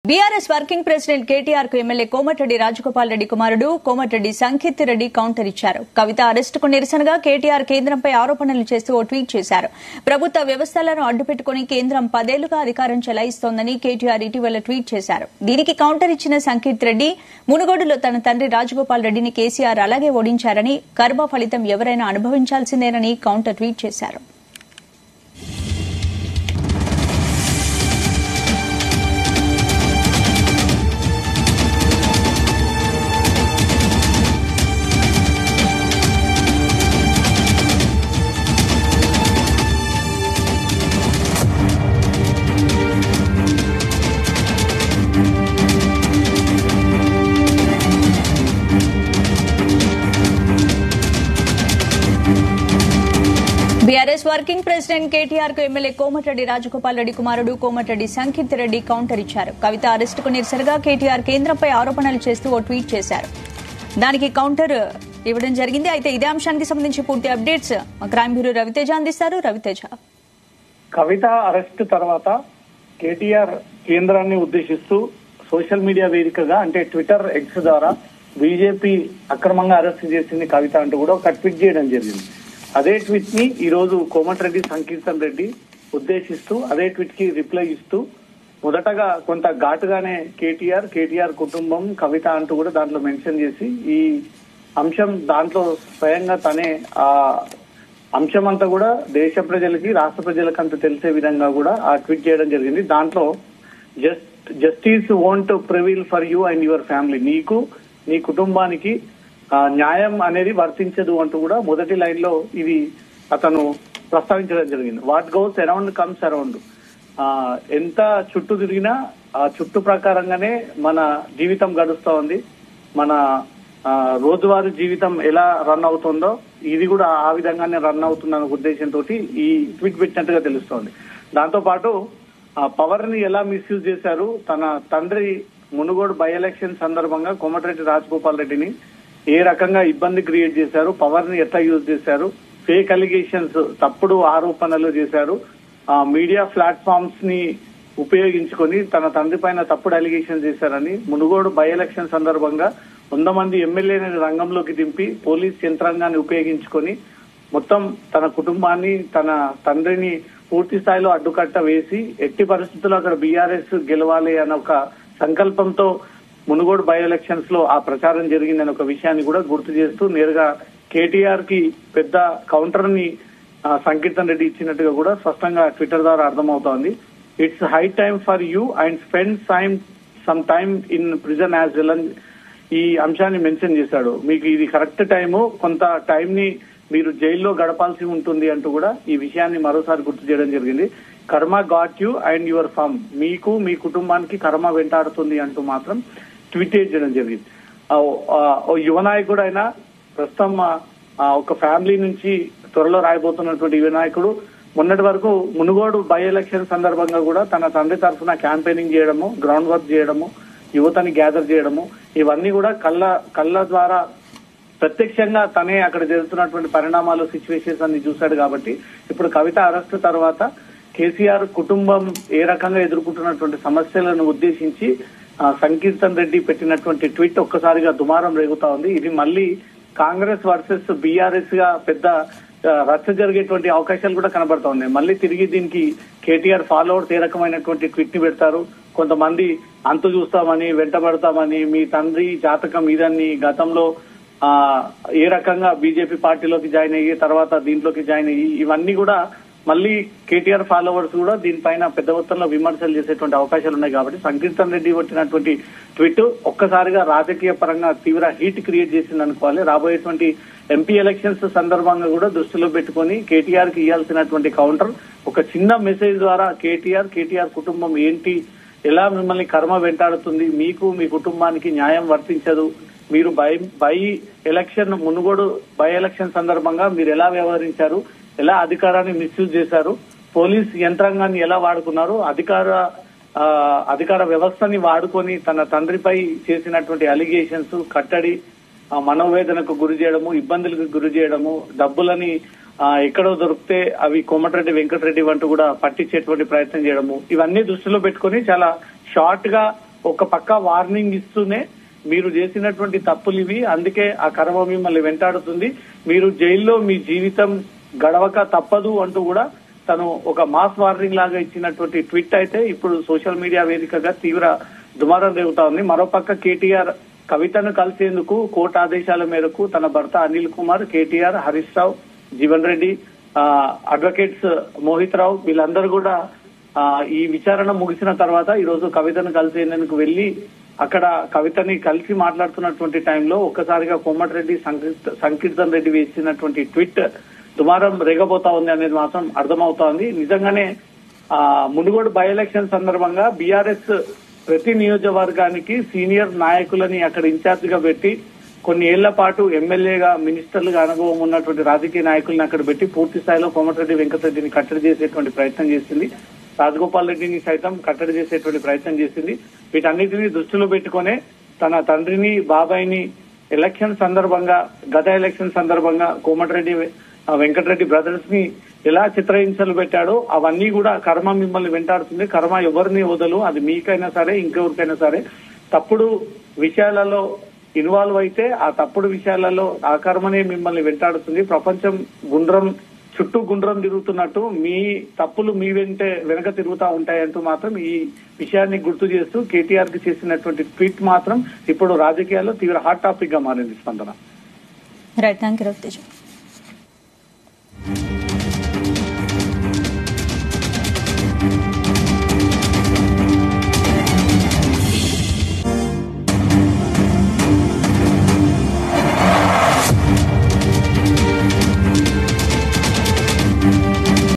BRS working president KTR కు MLA Komatireddy Rajagopal Reddy కుమారుడు Komatireddy సంకిత్ Reddy counter ఇచ్చారు కవిత అరెస్టుకు నిరసనగా కేటీఆర్ కేంద్రంపై ఆరోపణలు చేస్తూ ఓ ట్వీట్ చేశారు ప్రభుత్వ వ్యవస్థలను అడ్డుపెట్టుకుని కేంద్రం పదేళ్లుగా అధికారం చెలాయిస్తోందని కేటీఆర్ ఇటీవల ట్వీట్ చేశారు దీనికి కౌంటర్ ఇచ్చిన సంకిత్ రెడ్డి మునుగోడులో తన తండ్రి రాజగోపాల్ రెడ్డిని కేసీఆర్ అలాగే ఓడించారని కర్మ ఫలితం ఎవరైనా అనుభవించాల్సిందేనని కౌంటర్ ట్వీట్ చేశారు బీఆర్ఎస్ వర్కింగ్ ప్రెసిడెంట్ కేటీఆర్ కు ఎమ్మెల్యే కోమటిరెడ్డి రాజగోపాల్ రెడ్డి కుమారుడు కోమటిరెడ్డి సంకిత్ రెడ్డి కౌంటర్ ఇచ్చారు కవిత అరెస్టుకు నిరసనగా కేటీఆర్ కేంద్రంపై ఆరోపణలు చేస్తూ ఓ ట్వీట్ చేశారు దానికి కౌంటర్ ఇవ్వడం జరిగింది అయితే ఇదే అంశానికి సంబంధించి పూర్తి అప్డేట్స్ మా క్రైమ్ బ్యూరో రవితేజ అందిస్తారు రవితేజ కవిత అరెస్ట్ తర్వాత కేటీఆర్ కేంద్రాన్ని ఉద్దేశిస్తూ సోషల్ మీడియా వేదికగా అంటే ట్విట్టర్ ఎక్స్ ద్వారా బీజేపీ అక్రమంగా అరెస్ట్ చేసింది కవిత అంటూ కూడా ఒక ట్వీట్ చేయడం జరిగింది అదే ట్వీట్ ని ఈ రోజు కోమటిరెడ్డి సంకీర్తన్ రెడ్డి ఉద్దేశిస్తూ అదే ట్వీట్ కి రిప్లై ఇస్తూ మొదటగా కొంత ఘాటుగానే కేటీఆర్ కేటీఆర్ కుటుంబం కవిత అంటూ కూడా దాంట్లో మెన్షన్ చేసి ఈ అంశం దాంట్లో స్వయంగా తనే ఆ అంశం అంతా కూడా దేశ ప్రజలకి రాష్ట్ర ప్రజలకు అంత తెలిసే విధంగా కూడా ఆ ట్వీట్ చేయడం జరిగింది దాంట్లో just justice won't prevail for you and your family నీకు నీ కుటుంబానికి ఆ, న్యాయం అనేది వర్తించదు అంటూ కూడా మొదటి లైన్ లో ఇది అతను ప్రస్తావించడం జరిగింది what goes around comes around ఎంత చుట్టూ తిరిగినా ఆ చుట్టు ప్రకారంగానే మన జీవితం గడుస్తా ఉంది మన ఆ, రోజువారీ జీవితం ఎలా రన్ అవుతుందో ఇది కూడా ఆ విధంగానే రన్ అవుతుందన్న ఉద్దేశంతో ఈ ట్వీట్ పెట్టినట్టుగా తెలుస్తోంది దాంతో పాటు పవర్ ని ఎలా మిస్యూజ్ చేశారు తన తండ్రి మునుగోడు బై ఎలక్షన్ సందర్భంగా కోమటిరెడ్డి రాజగోపాల్ రెడ్డిని ఏ రకంగా ఇబ్బంది క్రియేట్ చేశారు పవర్ ని ఎట్లా యూజ్ చేశారు ఫేక్ అలిగేషన్స్ తప్పుడు ఆరోపణలు చేశారు ఆ మీడియా ప్లాట్ఫామ్స్ ని ఉపయోగించుకొని తన తండ్రి పైన తప్పుడు అలిగేషన్ చేశారని మునుగోడు బై ఎలక్షన్ సందర్భంగా వంద మంది ఎమ్మెల్యేని రంగంలోకి దింపి పోలీస్ యంత్రాంగాన్ని ఉపయోగించుకొని మొత్తం తన కుటుంబాన్ని తన తండ్రిని పూర్తి స్థాయిలో అడ్డుకట్ట వేసి ఎట్టి పరిస్థితుల్లో అక్కడ బీఆర్ఎస్ గెలవాలి అన్న ఒక సంకల్పంతో మునుగోడు బై ఎలక్షన్స్ లో ఆ ప్రచారం జరిగిందనే ఒక విషయాన్ని కూడా గుర్తు చేస్తూ నేరుగా కేటీఆర్ కి పెద్ద కౌంటర్ ని ఆ, సంకీర్తన్ రెడ్డి ఇచ్చినట్టుగా కూడా స్పష్టంగా ట్విట్టర్ ద్వారా అర్థమవుతోంది it's high time for you and spend time some time in prison as well అని ఈ అంశాన్ని మెన్షన్ చేశాడు మీకు ఇది కరెక్ట్ టైము కొంత టైం ని మీరు జైల్లో గడపాల్సి ఉంటుంది అంటూ కూడా ఈ విషయాన్ని మరోసారి గుర్తు చేయడం జరిగింది karma got you and your fam మీకు మీ కుటుంబానికి కర్మ వెంటాడుతుంది అంటూ మాత్రం ట్వీట్ చేయడం జరిగింది ఆ, ఆ, ఓ యువ నాయకుడు అయినా ప్రస్తుతం ఆ, ఆ, ఒక ఫ్యామిలీ నుంచి త్వరలో రాయబోతున్నటువంటి యువ నాయకుడు మొన్నటి వరకు మునుగోడు బై ఎలక్షన్ సందర్భంగా కూడా తన తండ్రి తరఫున క్యాంపెయినింగ్ చేయడము గ్రౌండ్ వర్క్ చేయడము యువతని గ్యాదర్ చేయడము ఇవన్నీ కూడా కళ్ళ కళ్ళ ద్వారా ప్రత్యక్షంగా తనే అక్కడ జరుగుతున్నటువంటి పరిణామాలు సిచ్యువేషన్స్ అన్ని చూశాడు కాబట్టి ఇప్పుడు కవిత అరెస్ట్ తర్వాత కేసీఆర్ కుటుంబం ఏ రకంగా ఎదుర్కొంటున్నటువంటి సమస్యలను ఉద్దేశించి ఆ, సంకీర్తన్ రెడ్డి పెట్టినటువంటి ట్వీట్ ఒక్కసారిగా దుమారం రేగుతా ఉంది ఇది మళ్ళీ కాంగ్రెస్ వర్సెస్ బీఆర్ఎస్ గా పెద్ద ఆ, రచ్చ జరిగేటువంటి అవకాశాలు కూడా కనబడతా ఉన్నాయి మళ్ళీ తిరిగి దీనికి కేటీఆర్ ఫాలోవర్స్ ఏ రకమైనటువంటి ట్వీట్ ని పెడతారు కొంతమంది అంతు చూస్తామని వెంటబడతామని మీ తండ్రి జాతకం ఇదని గతంలో ఆ ఏ రకంగా బీజేపీ పార్టీలోకి జాయిన్ అయ్యి తర్వాత దీంట్లోకి జాయిన్ అయ్యి ఇవన్నీ కూడా మళ్ళీ కేటీఆర్ ఫాలోవర్స్ కూడా దీనిపైన పెద్ద మొత్తంలో విమర్శలు చేసేటువంటి అవకాశాలు ఉన్నాయి కాబట్టి సంకీర్తన్ రెడ్డి కొట్టినటువంటి ట్వీట్ ఒక్కసారిగా రాజకీయ పరంగా తీవ్ర హీట్ క్రియేట్ చేసింది అనుకోవాలి రాబోయేటువంటి ఎంపీ ఎలక్షన్స్ సందర్భంగా కూడా దృష్టిలో పెట్టుకొని కేటీఆర్ కి ఇవ్వాల్సినటువంటి కౌంటర్ ఒక చిన్న మెసేజ్ ద్వారా కేటీఆర్ కేటీఆర్ కుటుంబం ఏంటి ఎలా మిమ్మల్ని కర్మ వెంటాడుతుంది మీకు మీ కుటుంబానికి న్యాయం వర్తించదు మీరు by by election Munugode by election సందర్భంగా మీరు ఎలా వ్యవహరించారు ఎలా అధికారాన్ని మిస్యూజ్ చేశారు పోలీస్ యంత్రాంగాన్ని ఎలా వాడుకున్నారు అధికార ఆ, అధికార వ్యవస్థని వాడుకొని తన తండ్రిపై చేసినటువంటి అలిగేషన్స్ కట్టడి ఆ, మనోవేదనకు గురి చేయడము ఇబ్బందులకు గురి చేయడము డబ్బులని ఆ, ఎక్కడో దొరికితే అవి కోమటిరెడ్డి వెంకటరెడ్డి వంటూ కూడా పట్టించేటువంటి ప్రయత్నం చేయడము ఇవన్నీ దృష్టిలో పెట్టుకొని చాలా షార్ట్ గా ఒక పక్క వార్నింగ్ ఇస్తూనే మీరు చేసినటువంటి తప్పులు ఇవి అందుకే ఆ కర్మ మిమ్మల్ని వెంటాడుతుంది మీరు జైల్లో మీ జీవితం గడవక తప్పదు అంటూ కూడా తను ఒక మాస్ వార్నింగ్ లాగా ఇచ్చినటువంటి ట్వీట్ అయితే ఇప్పుడు సోషల్ మీడియా వేదికగా తీవ్ర దుమారం రేగుతా ఉంది మరోపక్క కేటీఆర్ కవితను కలిసేందుకు కోర్టు ఆదేశాల మేరకు తన భర్త అనిల్ కుమార్ కేటీఆర్ హరీష్ రావు జీవన్ రెడ్డి ఆ, అడ్వకేట్స్ మోహిత్ రావు వీళ్ళందరూ కూడా ఆ, ఈ విచారణ ముగిసిన తర్వాత ఈ రోజు కవితను కలిసేందుకు వెళ్లి అక్కడ కవితని కలిసి మాట్లాడుతున్నటువంటి టైంలో ఒక్కసారిగా కోమటిరెడ్డి సంకీర్త- సంకీర్తన్ రెడ్డి వేసినటువంటి ట్వీట్ దుమారం రేగబోతా ఉంది అనేది మాత్రం అర్థమవుతోంది నిజంగానే ఆ మునుగోడు బై ఎలక్షన్ సందర్భంగా బీఆర్ఎస్ ప్రతి నియోజకవర్గానికి సీనియర్ నాయకులని అక్కడ ఇన్ఛార్జ్ గా పెట్టి కొన్ని ఏళ్ల పాటు ఎమ్మెల్యేగా మినిస్టర్లుగా అనుభవం ఉన్నటువంటి రాజకీయ నాయకుల్ని అక్కడ పెట్టి పూర్తి స్థాయిలో కోమటిరెడ్డి వెంకటరెడ్డిని కట్టడి చేసేటువంటి ప్రయత్నం చేసింది రాజగోపాల్ రెడ్డిని సైతం కట్టడి చేసేటువంటి ప్రయత్నం చేసింది వీటన్నిటిని దృష్టిలో పెట్టుకునే తన తండ్రిని బాబాయిని ఎలక్షన్ సందర్భంగా గత ఎలక్షన్ సందర్భంగా కోమటిరెడ్డి ఆ, వెంకటరెడ్డి బ్రదర్స్ ని ఎలా చిత్రహింసలు పెట్టాడో అవన్నీ కూడా కర్మ మిమ్మల్ని వెంటాడుతుంది కర్మ ఎవరిని వదలు అది మీకైనా సరే ఇంకెవరికైనా సరే తప్పుడు విషయాలలో ఇన్వాల్వ్ అయితే ఆ తప్పుడు విషయాలలో ఆ కర్మనే మిమ్మల్ని వెంటాడుతుంది ప్రపంచం గుండ్రం చుట్టూ గుండ్రం తిరుగుతున్నట్టు మీ తప్పులు మీ వెంటే వెనక తిరుగుతా ఉంటాయంటూ మాత్రం ఈ విషయాన్ని గుర్తు చేస్తూ కేటీఆర్ కి చేసినటువంటి ట్వీట్ మాత్రం ఇప్పుడు రాజకీయాల్లో తీవ్ర హాట్ టాపిక్ గా మారింది స్పందన రైట్ థ్యాంక్ యూ రవితేజ